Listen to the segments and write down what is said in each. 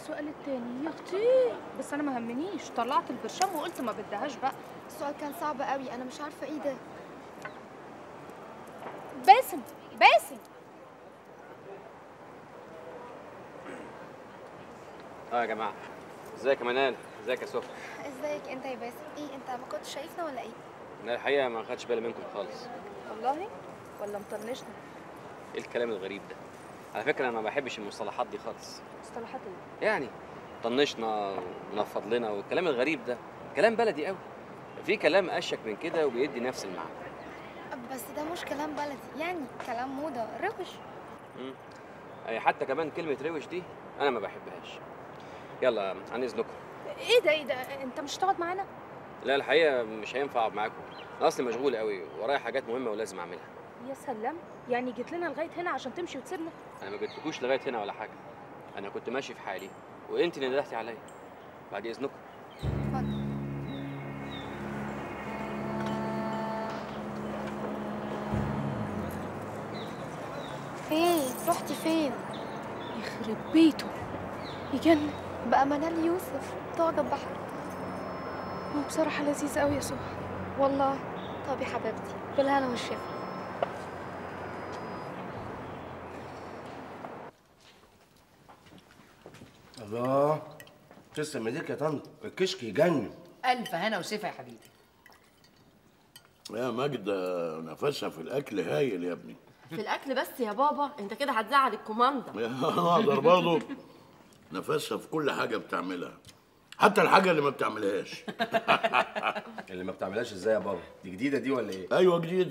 السؤال التاني يا اختي بس انا ما همنيش طلعت البرشام وقلت ما بدهاش بقى السؤال كان صعب قوي انا مش عارفه ايه ده باسم باسم اه يا جماعه ازيك يا منال ازيك يا سفر ازيك انت يا باسم ايه انت ما كنتش شايفنا ولا ايه انا الحقيقه ما خدتش بالي منكم خالص والله ولا مطنشنا ايه الكلام الغريب ده على فكره انا ما بحبش المصطلحات دي خالص مصطلحات ايه يعني طنشنا ونفض لنا والكلام الغريب ده كلام بلدي قوي في كلام اشك من كده وبيدي نفس المعنى بس ده مش كلام بلدي يعني كلام موضه روش مم. أي حتى كمان كلمه روش دي انا ما بحبهاش يلا عن اذنكم ايه ده ايه ده انت مش هتقعد معانا لا الحقيقه مش هينفع اقعد معاكم انا اصلي مشغول قوي ورايا حاجات مهمه ولازم اعملها يا سلام يعني جيت لنا لغايه هنا عشان تمشي وتسيبنا انا ما جيتلكوش لغايه هنا ولا حاجه انا كنت ماشي في حالي وانت اللي ندهتي عليا بعد اذنكم اتفضل ايه رحتي فين يخرب بيته يجنن بقى منال يوسف تعجب بحر هو بصراحه لذيذ قوي يا سهى والله طب يا حبيبتي بالهنا والشفا الله تسلم ايديك يا طنط الكشك يجنن ألف هنا وشفا يا حبيبي يا ماجدة نفسها في الأكل هايل يا ابني في الاكل بس يا بابا انت كده هتزعل الكوماندا أنا أقدر برضه نفسها في كل حاجة بتعملها حتى الحاجة اللي ما بتعملهاش اللي ما بتعملهاش ازاي يا بابا دي جديده دي ولا ايه أيوة جديدة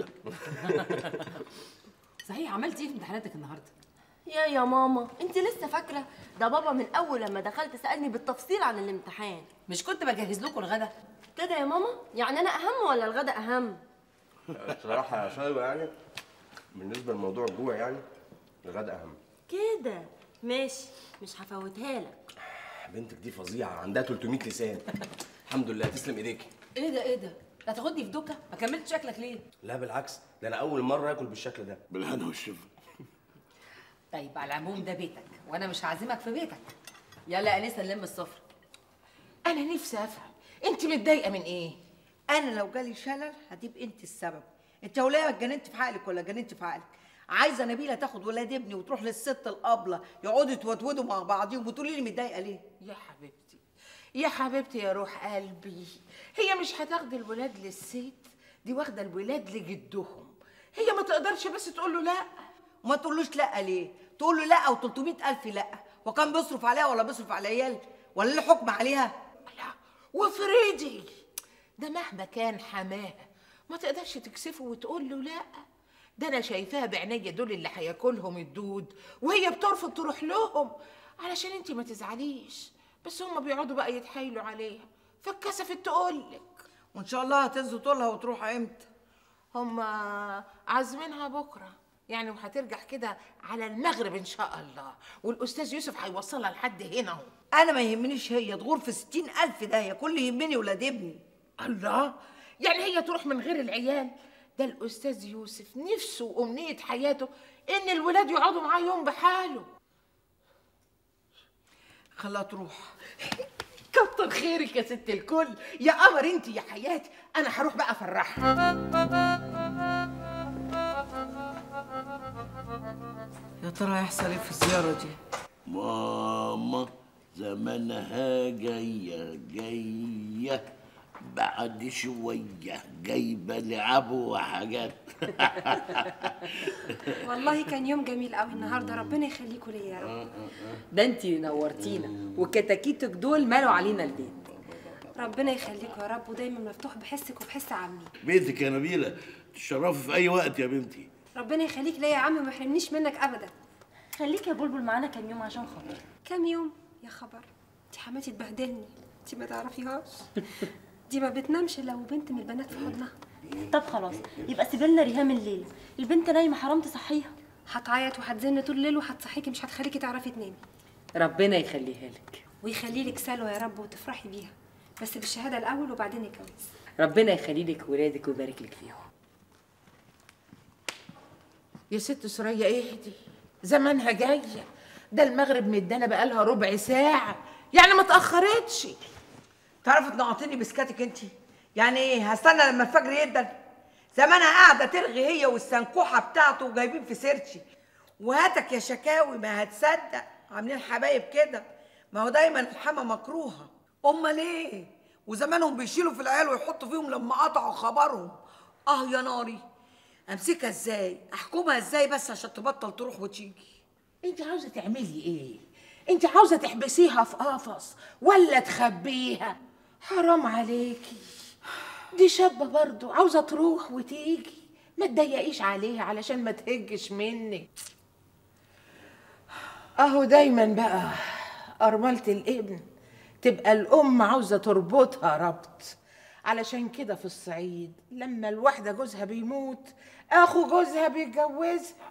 صحيح عملتي ايه في امتحاناتك النهارده؟ يا يا ماما انت لسه فاكره ده بابا من اول لما دخلت سالني بالتفصيل عن الامتحان مش كنت بجهز لكم الغدا؟ كده يا ماما يعني انا اهم ولا الغدا اهم بصراحه يا شايبه يعني بالنسبه لموضوع الجوع يعني الغدا اهم كده ماشي مش هفوتها لك بنتك دي فظيعه عندها 300 لسان الحمد لله تسلم ايديك ايه ده ايه ده؟ لا تاخدني في دوكه؟ ما كملتش شكلك ليه؟ لا بالعكس ده انا اول مره اكل بالشكل ده بالهنا والشفا طيب على العموم ده بيتك وانا مش هعزمك في بيتك يلا يا انسه نلم السفره انا نفسي افهم انت متضايقه من ايه انا لو جالي شلل هتبقى انت السبب انت ولا اتجننت في عقلك ولا جننت في عقلك عايزه نبيله تاخد ولاد ابني وتروح للست الابله يقعدوا يتودودوا مع بعضيهم وتقولي لي متضايقه ليه يا حبيبتي يا حبيبتي يا روح قلبي هي مش هتاخد الولاد للست دي واخده الولاد لجدهم هي ما تقدرش بس تقول له لا وما تقولوش لا ليه تقول له لا و300 الف لا وكان بيصرف عليها ولا بيصرف على العيال ولا له حكم عليها لا وفريدي ده مهما كان حماها ما تقدرش تكسفه وتقول له لا ده انا شايفاها بعينيا دول اللي هياكلهم الدود وهي بترفض تروح لهم علشان انت ما تزعليش بس هما بيقعدوا بقى يتحايلوا عليها فاتكسفت تقولك وان شاء الله هتنزل طولها وتروح امتى هما عازمينها بكره يعني وهترجع كده على المغرب ان شاء الله والاستاذ يوسف هيوصلها لحد هنا اهو انا ما يهمنيش هي تغور في ستين الف داهيه كل اللي يهمني ولاد ابني الله يعني هي تروح من غير العيال ده الاستاذ يوسف نفسه وامنيه حياته ان الولاد يقعدوا معاه يوم بحاله خلاها تروح كتر خيرك يا ست الكل يا قمر انت يا حياتي انا هروح بقى افرحها يا ترى هيحصل ايه في الزياره دي ماما زمانها جاية جاية بعد شوية جايبة لعب وحاجات والله كان يوم جميل قوي النهارده ربنا يخليكوا ليا يا رب ده انت نورتينا وكتاكيتك دول مالوا علينا البيت ربنا يخليكوا يا رب ودايما مفتوح بحسك وبحس عمي بيتك يا نبيلة تشرفي في أي وقت يا بنتي ربنا يخليك ليا يا عمي وما يحرمنيش منك ابدا خليك يا بلبل معانا كام يوم عشان خاطر كام يوم يا خبر دي حماتي تبهدلني انت ما تعرفيهاش دي ما بتنامش الا وبنت من البنات في حضنها طب خلاص يبقى سيبي لنا ريهام الليل البنت نايمه حرام تصحيها هتعيط وهتزن طول الليل وهتصحيكي مش هتخليكي تعرفي تنامي ربنا يخليها لك ويخلي لك سلوى يا رب وتفرحي بيها بس بالشهاده الاول وبعدين الجواز ربنا يخلي لك ولادك ويبارك لك فيهم يا ست سوريا اهدي زمانها جايه ده المغرب مدانا بقالها ربع ساعه يعني ما اتاخرتش تعرفي تنقطيني بسكاتك انت يعني ايه هستنى لما الفجر يدن زمانها قاعده ترغي هي والسنكوحه بتاعته وجايبين في سيرتي وهاتك يا شكاوي ما هتصدق عاملين حبايب كده ما هو دايما الحما مكروهه امال ايه وزمانهم بيشيلوا في العيال ويحطوا فيهم لما قطعوا خبرهم اه يا ناري امسكها ازاي احكمها ازاي بس عشان تبطل تروح وتيجي انت عاوزه تعملي ايه انت عاوزه تحبسيها في قفص ولا تخبيها حرام عليكي دي شابه برضو عاوزه تروح وتيجي ما تضيقيش عليها علشان ما تهجش منك اهو دايما بقى ارمله الابن تبقى الام عاوزه تربطها ربط علشان كده في الصعيد لما الواحده جوزها بيموت اخو جوزها بيتجوزها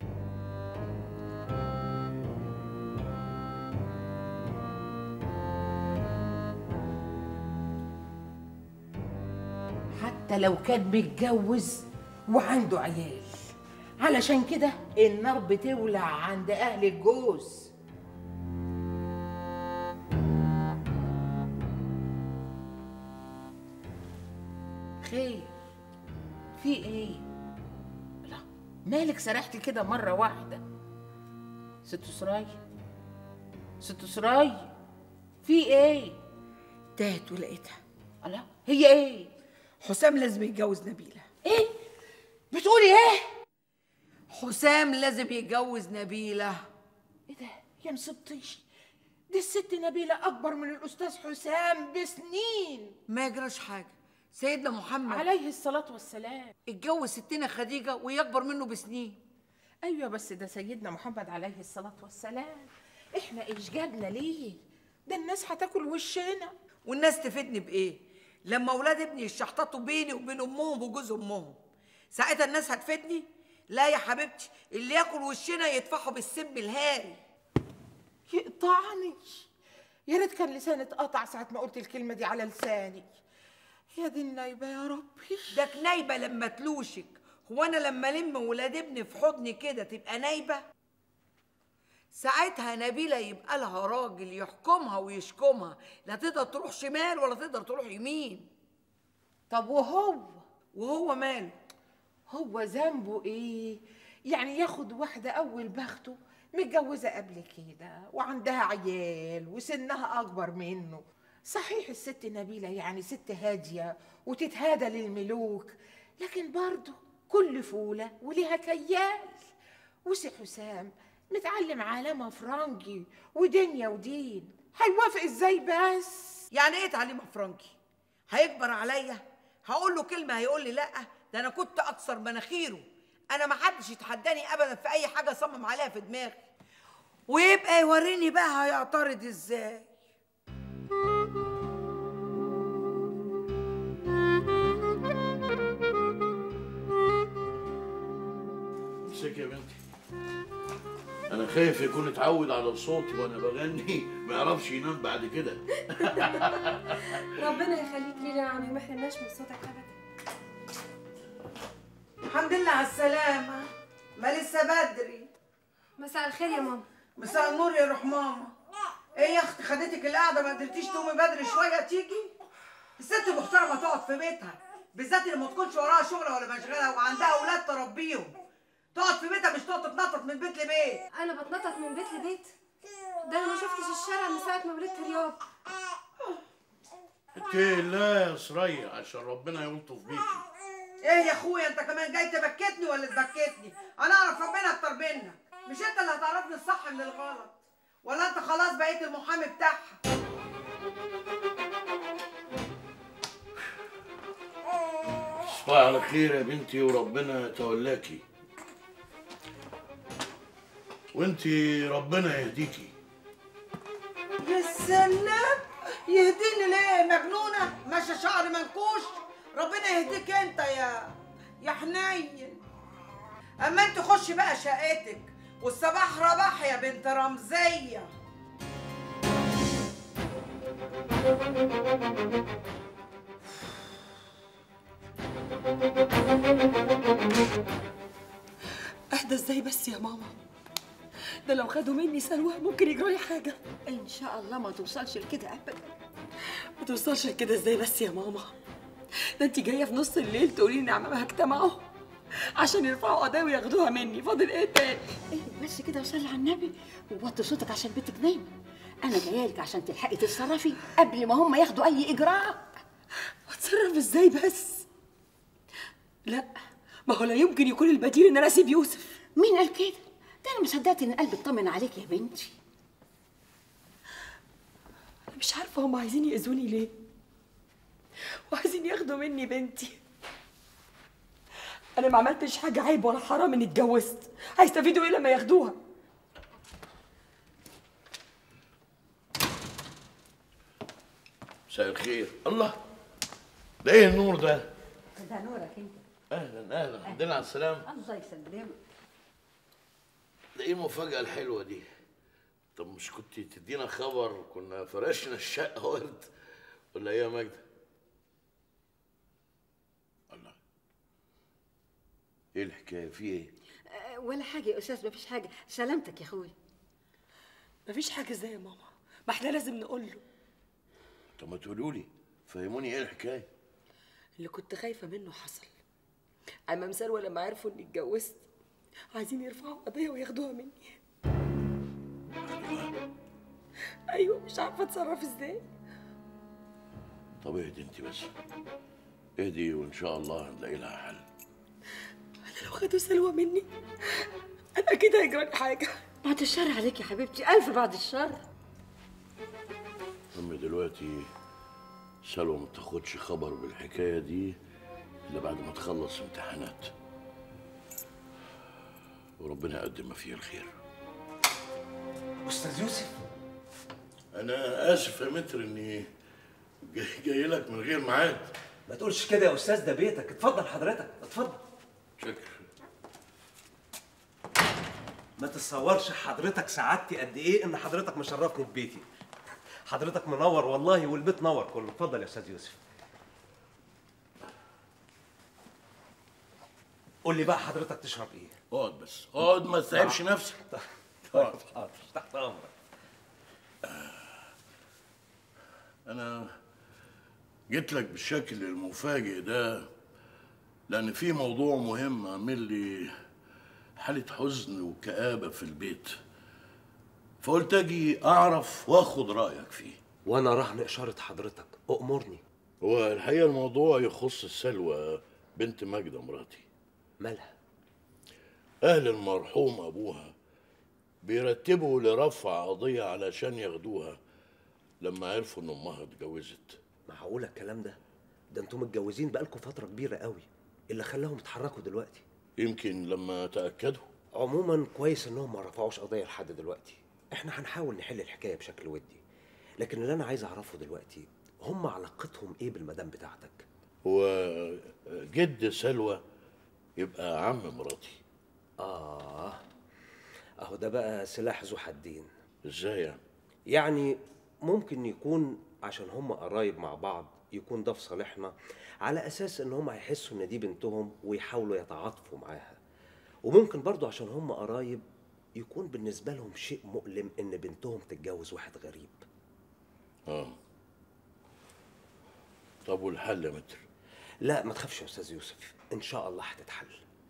حتى لو كان متجوز وعنده عيال علشان كده النار بتولع عند اهل الجوز خير في ايه لا مالك سرحتي كده مره واحده ست سرايا ست سرايا في ايه تاهت ولقيتها الله هي ايه حسام لازم يتجوز نبيله ايه بتقولي ايه حسام لازم يتجوز نبيله ايه ده يا مصبتيش دي الست نبيلة أكبر من الأستاذ حسام بسنين ما يجراش حاجه سيدنا محمد عليه الصلاة والسلام اتجوز ستنا خديجه وهي اكبر منه بسنين أيوة بس ده سيدنا محمد عليه الصلاة والسلام إحنا إيش جابنا ليه ده الناس هتاكل وشنا والناس تفيدني بايه لما اولاد ابني يشحططوا بيني وبين امهم وجوز امهم ساعتها الناس هتفيدني لا يا حبيبتي اللي ياكل وشنا يدفعوا بالسم الهاري يقطعني يا ريت كان لساني اتقطع ساعة ما قلت الكلمة دي على لساني يا دي النايبة يا ربي ده نايبه لما تلوشك هو انا لما الم ولاد ابني في حضني كده تبقى نايبه ساعتها نبيله يبقى لها راجل يحكمها ويشكمها لا تقدر تروح شمال ولا تقدر تروح يمين طب وهو وهو ماله هو ذنبه ايه يعني ياخد واحدة أول بخته متجوزة قبل كده وعندها عيال وسنها أكبر منه صحيح الست نبيلة يعني ست هادية وتتهادى للملوك لكن برضه كل فولة وليها كيال وسي حسام متعلم عالمة فرنجي ودنيا ودين هيوافق ازاي بس يعني ايه تعليم فرنكي هيكبر عليا هقول له كلمه هيقول لي لا ده انا كنت اكثر مناخيره انا ما حدش يتحداني ابدا في اي حاجه صمم عليها في دماغي ويبقى يوريني بقى هيعترض ازاي امسكي يا بنتي انا خايف يكون اتعود على صوتي وانا بغني ما يعرفش ينام بعد كده ربنا يخليك لينا يا عمي ما يحرمناش من صوتك ابدا الحمد لله على السلامه ما لسه بدري مساء الخير يا ماما مساء النور يا روح ماما ايه يا اختي خدتك القعده ما قدرتيش تقومي بدري شويه تيجي الست المحترمه تقعد في بيتها بالذات اللي ما تكونش وراها شغله ولا مشغله وعندها اولاد تربيهم تقعد في بيتها مش تقعد تتنطط من بيت لبيت انا بتنطط من بيت لبيت ده انا ما شفتش الشارع من ساعه ما ولدت رياض اتقي الله يا سرية عشان ربنا يلطف بيكي ايه يا اخويا انت كمان جاي تبكتني ولا تبكتني انا اعرف ربنا اكتر منك مش انت اللي هتعرفني الصح من الغلط ولا انت خلاص بقيت المحامي بتاعها تصبحي على خير يا بنتي وربنا يتولاكي وانتي ربنا يهديكي يا سلام يهديني ليه مجنونه ماشيه شعر منكوش ربنا يهديك انت يا يا حنين اما انت خشي بقى شقتك والصباح رباح يا بنت رمزيه اهدى ازاي بس يا ماما ده لو خدوا مني سلوى ممكن يجرى لي حاجه ان شاء الله ما توصلش لكده ابدا ما توصلش لكده ازاي بس يا ماما ده انت جايه في نص الليل تقولي لي ان عمامها اجتمعوا عشان يرفعوا قضايا وياخدوها مني فاضل ايه تاني ايه بس كده وصلي على النبي ووطي صوتك عشان بنتك نايمه انا جايه لك عشان تلحقي تتصرفي قبل ما هم ياخدوا اي اجراء اتصرف ازاي بس لا ما هو لا يمكن يكون البديل ان انا اسيب يوسف مين قال كده ده انا مصدقت ان قلبي اطمن عليك يا بنتي انا مش عارفه هم عايزين يأذوني ليه وعايزين ياخدوا مني بنتي انا ما عملتش حاجه عيب ولا حرام اني اتجوزت هيستفيدوا ايه لما ياخدوها مساء الخير الله ده ايه النور ده ده نورك انت اهلا اهلا الحمد لله على السلامه الله يسلمك ده ايه المفاجاه الحلوه دي طب مش كنت تدينا خبر كنا فرشنا الشقه ورد ولا ايه يا ماجده الله ايه الحكايه في ايه أه، ولا حاجه يا استاذ مفيش حاجه سلامتك يا اخوي مفيش حاجه ازاي يا ماما ما احنا لازم نقول له طب ما تقولوا لي فهموني ايه الحكايه اللي كنت خايفه منه حصل عمام سلوى لما عرفوا اني اتجوزت عايزين يرفعوا قضيه وياخدوها مني ايوه مش عارفه اتصرف ازاي طب اهدي انت بس اهدي وان شاء الله هنلاقي لها حل انا لو خدوا سلوى مني انا اكيد هيجرى لي حاجه بعد الشر عليك يا حبيبتي الف بعد الشر المهم دلوقتي سلوى ما تاخدش خبر بالحكايه دي الا بعد ما تخلص امتحانات وربنا يقدم ما فيه الخير استاذ يوسف انا اسف يا متر اني جاي, جاي لك من غير ميعاد ما تقولش كده يا استاذ ده بيتك اتفضل حضرتك اتفضل شكرا ما تتصورش حضرتك سعادتي قد ايه ان حضرتك مشرفني في بيتي حضرتك منور والله والبيت نور كله اتفضل يا استاذ يوسف قول لي بقى حضرتك تشرب ايه اقعد بس اقعد ما تتعبش نفسك طيب حاضر تحت امرك انا جيت لك بالشكل المفاجئ ده لان في موضوع مهم عامل لي حاله حزن وكآبه في البيت فقلت اجي اعرف واخد رايك فيه وانا رهن اشاره حضرتك امرني هو الحقيقه الموضوع يخص سلوى بنت ماجده مراتي مالها اهل المرحوم ابوها بيرتبوا لرفع قضيه علشان ياخدوها لما عرفوا ان امها اتجوزت معقوله الكلام ده ده انتوا متجوزين بقالكم فتره كبيره قوي اللي خلاهم يتحركوا دلوقتي يمكن لما تاكدوا عموما كويس انهم ما رفعوش قضيه لحد دلوقتي احنا هنحاول نحل الحكايه بشكل ودي لكن اللي انا عايز اعرفه دلوقتي هم علاقتهم ايه بالمدام بتاعتك هو جد سلوى يبقى عم مراتي اه اهو ده بقى سلاح ذو حدين ازاي يعني يعني ممكن يكون عشان هم قرايب مع بعض يكون ده في صالحنا على اساس ان هم هيحسوا ان دي بنتهم ويحاولوا يتعاطفوا معاها وممكن برضو عشان هم قرايب يكون بالنسبه لهم شيء مؤلم ان بنتهم تتجوز واحد غريب اه طب والحل يا متر لا ما تخافش يا استاذ يوسف ان شاء الله هتتحل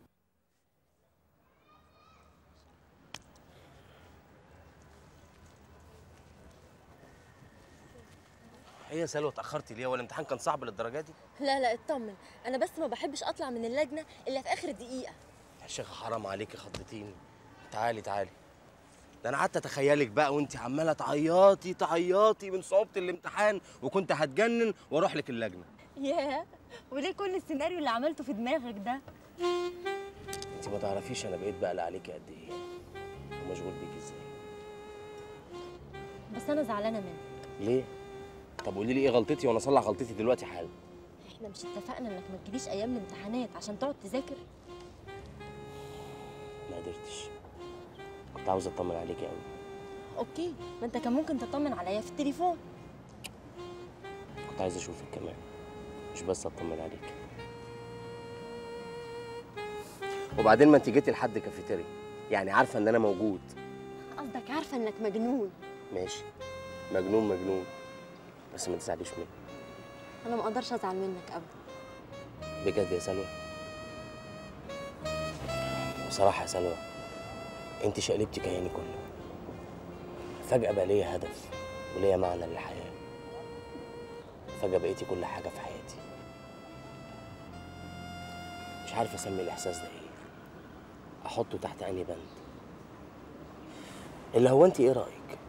هي سلوى اتاخرتي ليه هو الامتحان كان صعب للدرجه دي لا لا اطمن انا بس ما بحبش اطلع من اللجنه الا في اخر دقيقه يا شيخه حرام عليكي خضتيني تعالي تعالي ده انا قعدت اتخيلك بقى وانت عماله تعيطي تعيطي من صعوبه الامتحان وكنت هتجنن واروح لك اللجنه ياه وليه كل السيناريو اللي عملته في دماغك ده انت ما تعرفيش انا بقيت بقلق عليكي قد ايه ومشغول بيكي ازاي بس انا زعلانه منك ليه طب قولي لي ايه غلطتي وانا اصلح غلطتي دلوقتي حالا احنا مش اتفقنا انك ما تجيليش ايام الامتحانات عشان تقعد تذاكر ما قدرتش كنت عاوز اطمن عليكي قوي اوكي ما انت كان ممكن تطمن عليا في التليفون كنت عايز اشوفك كمان مش بس اطمن عليك وبعدين ما انت جيتي لحد كافيتيريا يعني عارفه ان انا موجود قصدك عارفه انك مجنون ماشي مجنون مجنون بس ما تزعليش مني انا ما اقدرش ازعل منك ابدا بجد يا سلوى بصراحة يا سلوى انت شقلبتي كياني كله فجأة بقى ليا هدف وليا معنى للحياة فجأة بقيتي كل حاجة في حياتي مش عارف اسمي الاحساس ده ايه احطه تحت انهي بند اللي هو انت ايه رأيك